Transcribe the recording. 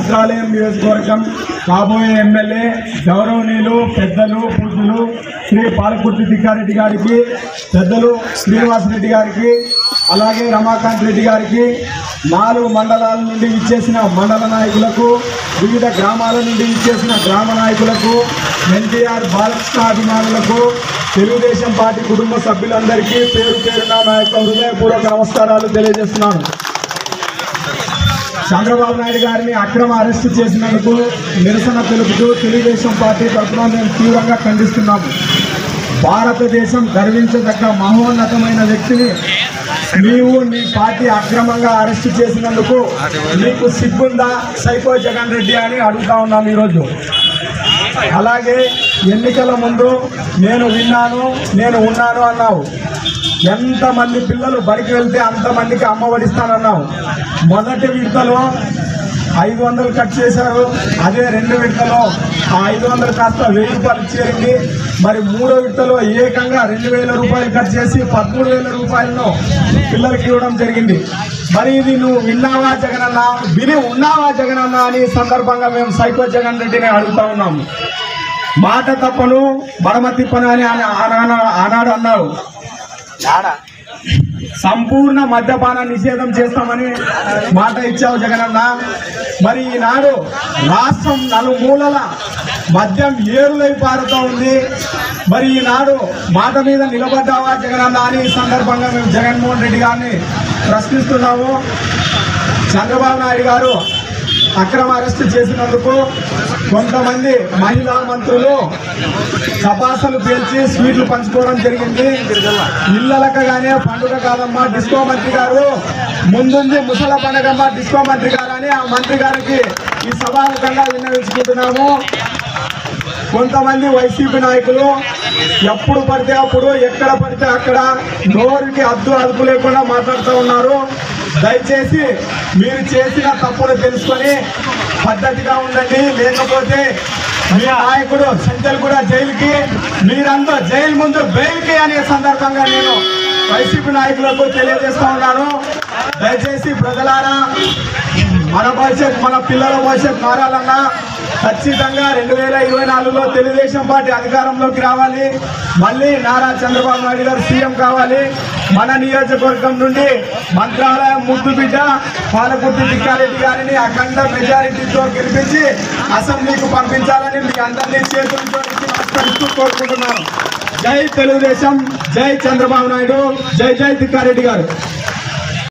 మంత్రాలయం నియోజకవర్గం కాబోయే ఎమ్మెల్యే గౌరవనీయులు పెద్దలు పూజలు శ్రీ పాలకుర్తి తిక్కారెడ్డి గారికి పెద్దలు శ్రీనివాసరెడ్డి గారికి అలాగే రమాకాంత్ రెడ్డి గారికి నాలుగు మండలాల నుండి ఇచ్చేసిన మండల నాయకులకు వివిధ గ్రామాల నుండి ఇచ్చేసిన గ్రామ నాయకులకు ఎన్టీఆర్ బాలకృష్ణ అభిమానులకు తెలుగుదేశం పార్టీ కుటుంబ సభ్యులందరికీ పేరు పేరున నా యొక్క హృదయపూర్వక నమస్కారాలు తెలియజేస్తున్నాను చంద్రబాబు నాయుడు గారిని అక్రమ అరెస్టు చేసినందుకు నిరసన తెలుపుతూ తెలుగుదేశం పార్టీ తరఫున మేము తీవ్రంగా ఖండిస్తున్నాము భారతదేశం గర్వించదగ్గ మహోన్నతమైన వ్యక్తిని నీవు నీ పార్టీ అక్రమంగా అరెస్టు చేసినందుకు నీకు సిగ్గుందా సైకో జగన్ రెడ్డి అని అడుగుతా ఉన్నాం ఈరోజు అలాగే ఎన్నికల ముందు నేను విన్నాను నేను ఉన్నాను అన్నావు ఎంతమంది పిల్లలు బడికి వెళ్తే అంతమందికి అమ్మ వడిస్తానన్నావు మొదటి విడతలో ఐదు వందలు కట్ చేశారు అదే రెండు విడతలో ఆ ఐదు వందలు కాస్త వెయ్యి రూపాయలు చేరింది మరి మూడో విడతలో ఏకంగా రెండు వేల రూపాయలు కట్ చేసి పదమూడు వేల రూపాయలను పిల్లలకి ఇవ్వడం జరిగింది మరి ఇది నువ్వు విన్నావా జగనన్న విని ఉన్నావా జగనన్న అని ఈ సందర్భంగా మేము సైకో జగన్ రెడ్డిని అడుగుతా ఉన్నాము మాట తప్పను మడమ తిప్పను అని ఆయన ఆనాడు ఆనాడు అన్నాడు సంపూర్ణ మద్యపాన నిషేధం చేస్తామని మాట ఇచ్చావు జగనన్న మరి ఈనాడు రాష్ట్రం నలుమూలల మద్యం ఏరులై పారుతూ ఉంది మరి ఈనాడు మాట మీద నిలబడ్డావా జగనన్న అని ఈ సందర్భంగా మేము జగన్మోహన్ రెడ్డి గారిని ప్రశ్నిస్తున్నాము చంద్రబాబు నాయుడు గారు అక్రమ అరెస్టు చేసినందుకు కొంతమంది మహిళా మంత్రులు తపాసలు పేల్చి స్వీట్లు పంచుకోవడం జరిగింది ఇళ్ళలకగానే పండుగ కాదమ్మా డిస్కో మంత్రి గారు ముందుంది ముసల పండుగమ్మ డిస్కో మంత్రి గారు అని ఆ మంత్రి గారికి ఈ సభాముఖంగా విన్నవించుకుంటున్నాము కొంతమంది వైసీపీ నాయకులు ఎప్పుడు పడితే అప్పుడు ఎక్కడ పడితే అక్కడ నోరుకి అద్దు అదుపు లేకుండా మాట్లాడుతూ ఉన్నారు దయచేసి మీరు చేసిన తప్పును తెలుసుకొని పద్ధతిగా ఉండండి లేకపోతే మీ నాయకుడు సంజల్ కూడా జైలుకి మీరంతా జైలు ముందు బెయిల్కి అనే సందర్భంగా నేను వైసీపీ నాయకులకు తెలియజేస్తా ఉన్నాను దయచేసి ప్రజలారా మన భవిష్యత్ మన పిల్లల భవిష్యత్ మారాలన్నా ఖచ్చితంగా రెండు వేల ఇరవై నాలుగులో తెలుగుదేశం పార్టీ అధికారంలోకి రావాలి మళ్ళీ నారా చంద్రబాబు నాయుడు గారు సీఎం కావాలి మన నియోజకవర్గం నుండి మంత్రాలయం ముద్దు బిడ్డ పాలకుర్తి తిక్కారెడ్డి గారిని అఖండ మెజారిటీతో గెలిపించి అసెంబ్లీకి పంపించాలని మీ అందరినీ చేతులు జోడించి నమస్కరిస్తూ కోరుకుంటున్నాను జై తెలుగుదేశం జై చంద్రబాబు నాయుడు జై జై తిక్కారెడ్డి గారు